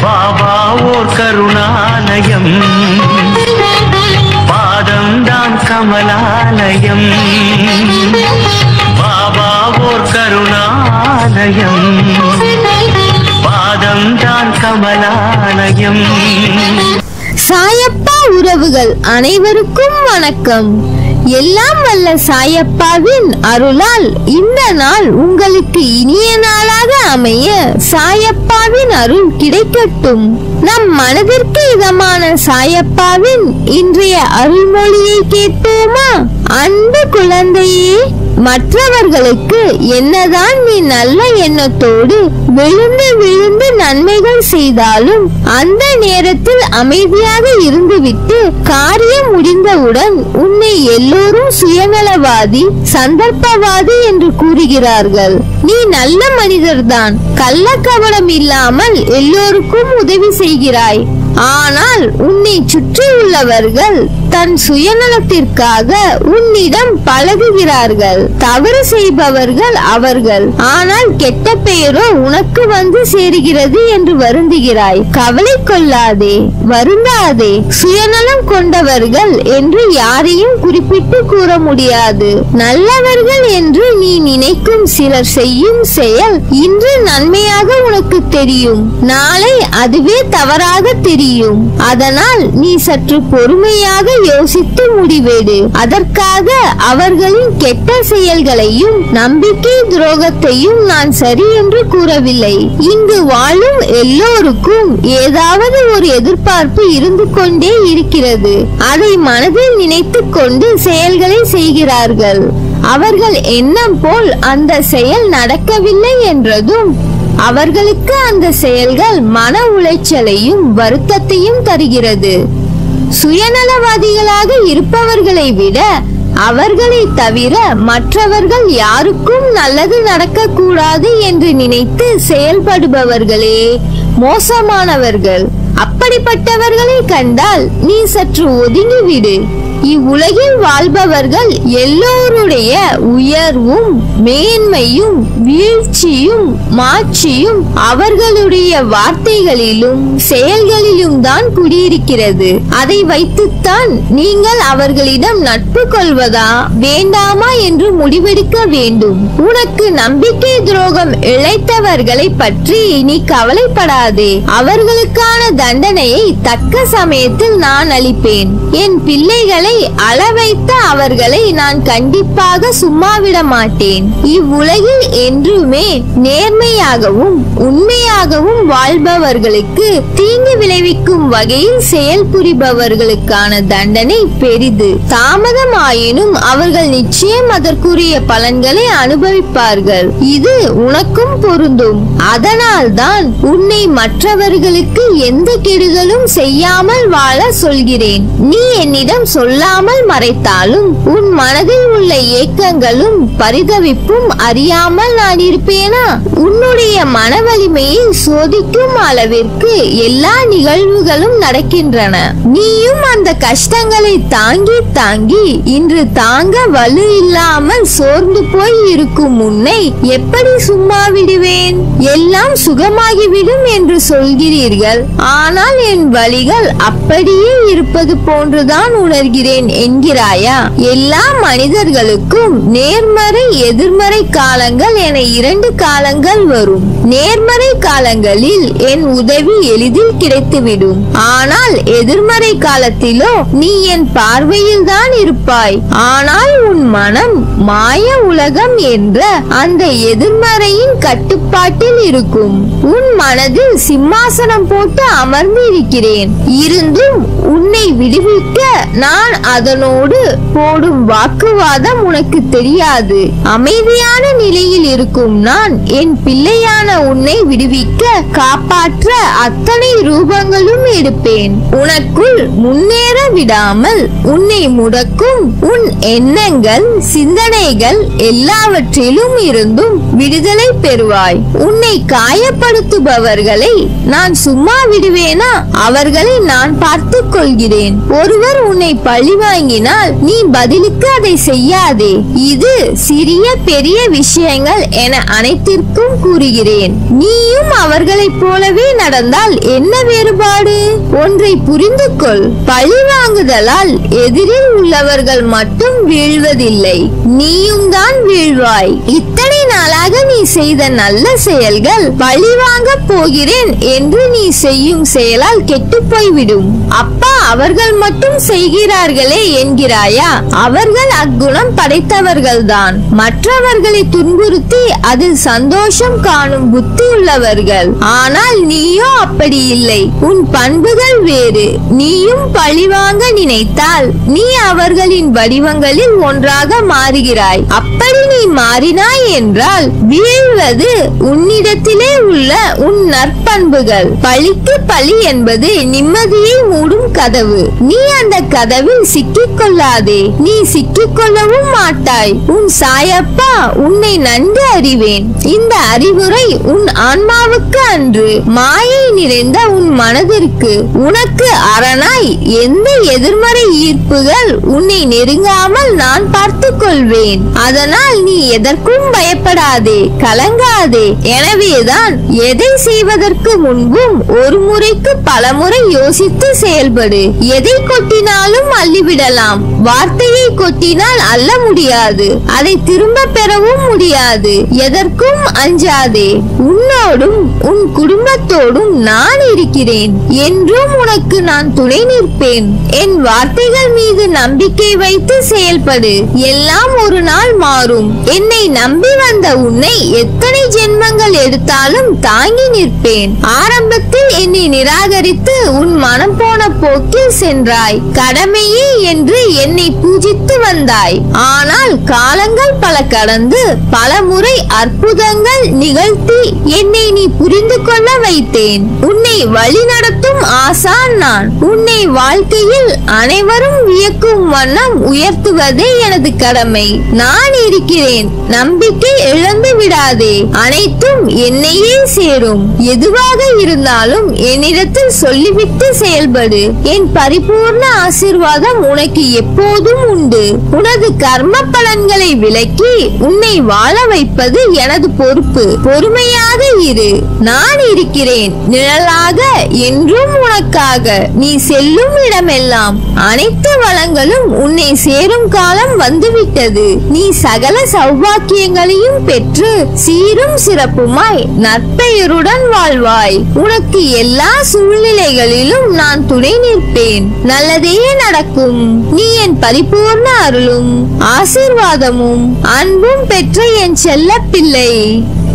பாபா ஓர் கருணாலயம் பாதம்தான் கமலாலயம் பாபா ஓர் கருணாலயம் பாதம்தான் கமலாலயம் சாயப்பா உறவுகள் அனைவருக்கும் வணக்கம் எல்லாம் வல்ல சாயப்பாவின் அருளால் இந்த நாள் உங்களுக்கு இனிய நாளாக அமைய சாயப்பாவின் அருள் கிடைக்கட்டும் நம் மனதிற்கு இதமான சாயப்பாவின் இன்றைய அருள்மொழியை கேட்போமா அன்பு குழந்தையே மற்றவர்களுக்கு என்னதான் நீ நல்ல எண்ணத்தோடு விழுந்து விழுந்து நன்மைகள் செய்தாலும் அந்த நேரத்தில் அமைதியாக இருந்துவிட்டு காரியம் முடிந்தவுடன் உன்னை எல்லோரும் சுயநலவாதி சந்தர்ப்பவாதி என்று கூறுகிறார்கள் நீ நல்ல மனிதர்தான் கள்ளக்கபடம் இல்லாமல் எல்லோருக்கும் உதவி செய்கிறாய் ஆனால் உன்னை சுற்றியுள்ளவர்கள் தன் சுயநலத்திற்காக உன்னிடம் பழகுகிறார்கள் தவறு செய்பவர்கள் அவர்கள் ஆனால் கெட்ட பெயரோ உனக்கு வந்து சேருகிறது என்று வருந்துகிறாய் கவலை கொள்ளாதே வருந்தாதே சுயநலம் கொண்டவர்கள் என்று யாரையும் குறிப்பிட்டு கூற முடியாது நல்லவர்கள் என்று நீ நினைக்கும் சிலர் செய்யும் செயல் இன்று நன்மையாக உனக்கு தெரியும் நாளை அதுவே தவறாக தெரியும் அதனால் நீ சற்று பொறுமையாக யோசித்து முடிவெடு அதற்காக அவர்களின் கெட்ட செயல்களையும் நம்பிக்கை துரோகத்தையும் நான் சரி என்று கூறவில்லை இங்கு வாழும் எல்லோருக்கும் ஏதாவது ஒரு எதிர்பார்ப்பு இருந்து கொண்டே இருக்கிறது அதை மனதில் நினைத்துக் கொண்டு செயல்களை செய்கிறார்கள் அவர்கள் எண்ணம் போல் அந்த செயல் நடக்கவில்லை என்றதும் அவர்களுக்கு அந்த செயல்கள் மன உளைச்சலையும் வருத்தத்தையும் தருகிறது சுயநலவாதிகளாக இருப்பவர்களை விட அவர்களை தவிர மற்றவர்கள் யாருக்கும் நல்லது நடக்கக்கூடாது என்று நினைத்து செயல்படுபவர்களே மோசமானவர்கள் அப்படிப்பட்டவர்களை கண்டால் நீ சற்று ஒதுங்கிவிடு இவ்வுலகில் வாழ்பவர்கள் எல்லோருடைய உயர்வும் மேன்மையும் வீழ்ச்சியும் மாட்சியும் அவர்களுடைய வார்த்தைகளிலும் செயல்களிலும் தான் குடியிருக்கிறது அதை வைத்துத்தான் நீங்கள் அவர்களிடம் நட்பு கொள்வதா வேண்டாமா என்று முடிவெடுக்க வேண்டும் உனக்கு நம்பிக்கை துரோகம் இழைத்தவர்களை பற்றி நீ கவலைப்படாதே அவர்களுக்கான தண்டனையை தக்க சமயத்தில் நான் அளிப்பேன் என் பிள்ளைகளை அழ வைத்த அவர்களை நான் கண்டிப்பாக சும்மாவிட மாட்டேன் இவ்வுலகில் என்றுமே நேர்மையாகவும் உண்மையாகவும் வாழ்பவர்களுக்கு தீங்கு விளைவிக்கும் வகையில் செயல் புரிபவர்களுக்கான தண்டனை பெரிது தாமதமாயினும் அவர்கள் நிச்சயம் அதற்குரிய பலன்களை அனுபவிப்பார்கள் இது உனக்கும் பொருந்தும் அதனால்தான் உன்னை மற்றவர்களுக்கு எந்த கெடுதலும் செய்யாமல் வாழ சொல்கிறேன் நீ என்னிடம் சொல்லாமல் மறைத்தாலும் உன் மனதில் உள்ள ஏக்கங்களும் பரிதவிப்பும் அறியாமல் நான் இருப்பேனா உன்னுடைய மன வலிமையை சோதிக்கும் அளவிற்கு எல்லா நிகழ்வுகளும் நடக்கின்றன நீயும் அந்த கஷ்டங்களை தாங்கி தாங்கி இன்று தாங்க வலு இல்லாமல் சோர்ந்து போய் இருக்கும் உன்னை எப்படி சும்மா விடுவேன் எல்லாம் சுகமாகிவிடும் என்று சொல்கிறீர்கள் ஆனால் என் வழிகள் அப்படியே இருப்பது போன்றுதான் உணர்கிறேன் என்கிறாயா எல்லா மனிதர்களுக்கும் நேர்மறை எதிர்மறை காலங்கள் என இரண்டு காலங்கள் வரும் நேர்மறை காலங்களில் என் உதவி எளிதில் கிடைத்துவிடும் ஆனால் எதிர்மறை காலத்திலோ நீ என் பார்வையில் தான் இருப்பாய் ஆனால் உன் மனம் மாய உலகம் என்ற அந்த எதிர்மறையின் கட்டுப்பாட்டில் இருக்கும் உன் மனதில் சிம்மாசனம் போட்டு அமர்ந்து இருக்கிறேன் இருந்தும் உன்னை விடுவிக்க நான் அதனோடு போடும் வாக்குவாதம் உனக்கு தெரியாது அமைதியான நிலையில் இருக்கும் நான் என் பிள்ளையான உன்னை விடுவிக்க காப்பாற்ற அத்தனை ரூபங்களும் எடுப்பேன் உனக்குள் முன்னேற விடாமல் உன்னை முடக்கும் உன் எண்ணங்கள் சிந்தனைகள் எல்லாவற்றிலும் இருந்தும் விடுதலை பெறுவாய் உன்னை காயப்படுத்துபவர்களை நான் சும்மா விடுவேனா அவர்களை நான் பார்த்துக் கொள்கிறேன் ஒருவர் உன்னை பழி பழி வாங்கினால் நீ பதிலுக்கு அதை செய்யாதே இது சிறிய பெரிய விஷயங்கள் என அனைத்திற்கும் கூறுகிறேன் நீயும் அவர்களைப் போலவே நடந்தால் என்ன வேறுபாடு ஒன்றை புரிந்து கொள் பழி வாங்குதலால் எதிரில் உள்ளவர்கள் மட்டும் வீழ்வதில்லை நீயும் தான் வீழ்வாய் இத்தனை நாளாக நீ செய்த நல்ல செயல்கள் பழி வாங்க போகிறேன் என்று நீ செய்யும் செயலால் கெட்டு போய்விடும் அப்பா அவர்கள் மட்டும் செய்கிறார்களே என்கிறாயா அவர்கள் அக்குணம் படைத்தவர்கள்தான் மற்றவர்களை துன்புறுத்தி அதில் சந்தோஷம் காணும் புத்தி உள்ளவர்கள் ஆனால் நீயோ அப்படி இல்லை உன் பண்புகள் வேறு நீயும் பழிவாங்க நினைத்தால் நீ அவர்களின் வடிவங்களில் ஒன்றாக மாறுகிறாய் அப்படி நீ மாறினாய் என்றால் வீழ்வது உன்னிடத்திலே உள்ள உன் நற்பண்புகள் பழிக்கு பழி என்பது நிம்மதியை மூடும் கதவு நீ அந்த கதவில் சிக்கிக் கொள்ளாதே நீ சிக்கிக் கொள்ளவும் மாட்டாய் உன் சாயப்பா உன்னை நன்கு அறிவேன் இந்த அறிவுரை உன் ஆன்மாவுக்கு அன்று மாயை நிறைந்த உன் மனதிற்கு உனக்கு அரணாய் எந்த எதிர்மறை ஈர்ப்புகள் உன்னை நெருங்காமல் நான் பார்த்துக் கொள்வேன் அதனால் நீ எதற்கும் பயப்படாதே கலங்காதே எனவேதான் எதை செய்வதற்கு முன்பும் ஒரு முறைக்கு பலமுறை யோசித்து செயல்படு எதை கொட்டினாலும் அள்ளிவிடலாம் வார்த்தையை கொட்டினால் அள்ள முடியாது அதை திரும்ப பெறவும் முடியாது எதற்கும் அஞ்சாதே உன்னோடும் உன் குடும்பத்தோடும் நான் இருக்கிறேன் என்றும் உனக்கு நான் துணை நிற்பேன் என் வார்த்தைகள் மீது நம்பிக்கை வைத்து செயல்படு எல்லாம் ஒரு நாள் மாறும் என்னை நம்பி வந்த உன்னை எத்தனை ஜென்மங்கள் எடுத்தாலும் தாங்கி நிற்பேன் ஆரம்பத்தில் என்னை நிராகரித்து உன் மனம் போன போக்கில் சென்றாய் கடமையே என்று என்னை பூஜித்து வந்தாய் ஆனால் காலங்கள் பல கடந்து பல முறை அற்புதங்கள் நிகழ்த்தி என்னை நீ புரிந்து கொள்ள வைத்தேன் உன்னை வழிநடத்தும் ஆசான் நான் உன்னை வாழ்க்கையில் அனைவரும் வியக்கும் வண்ணம் உயர்த்துவதே எனது கடமை நான் இருக்கிறேன் நம்பிக்கை இழந்து விடாதே அனைத்தும் என்னையே சேரும் எதுவாக இருந்தாலும் என்னிடத்தில் சொல்லிவிட்டு செயல்படு என் பரிபூர்ண ஆசீர்வாதம் உனக்கு எப்போதும் உண்டு உனது கர்ம பலன்களை விலக்கி உன்னை வாழ வைப்பது எனது பொறுப்பு பொறுமையாக இரு நான் இருக்கிறேன் நிழலாக என்றும் உனக்காக நீ செல்லும் இடமெல்லாம் அனைத்து வளங்களும் உன்னை சேரும் காலம் வந்துவிட்டது நீ சகல சௌபாக்கியங்களையும் பெற்று சீரும் சிறப்புமாய் நற்பெயருடன் வாழ்வாய் உனக்கு எல்லா சூழ்நிலைகளிலும் நான் துணை நிற்பேன் நல்லதே நடக்கும் நீ என் பரிபூர்ண அருளும் ஆசீர்வாதமும் அன்பும் பெற்ற என் செல்ல பிள்ளை